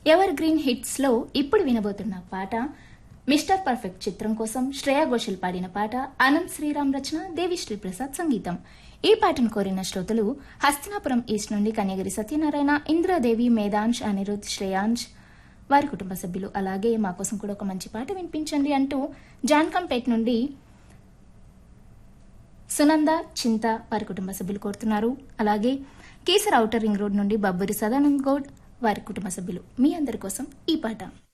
ever green hits లో ఇప్పుడు వినబోతున్న పాట మిస్టర్ పర్ఫెక్ట్ చిత్రం కోసం శ్రేయా ఘోషల్ పాడిన పాట అనంత్ శ్రీరామ్ రచన దేవిశ్రీ ప్రసాద్ సంగీతం ఈ పాటను కోరిన శ్రోతలు హస్తినాపురం ఈస్ట్ నుండి కన్యగిరి సత్యనారాయణ ఇంద్రాదేవి మేధాంశ్ అనిరుద్ శ్రేయాంశ్ వారి కుటుంబ సభ్యులు అలాగే మా కోసం కూడా ఒక మంచి పాట వినిపించండి అంటూ జాన్కంపేట్ నుండి సునంద చింత వారి కుటుంబ సభ్యులు కోరుతున్నారు అలాగే కేసర్ ఔటర్ రింగ్ రోడ్ నుండి బబ్బరి సదానంద్ గౌడ్ వారి కుటుంబ సభ్యులు మీ అందరి కోసం ఈ పాట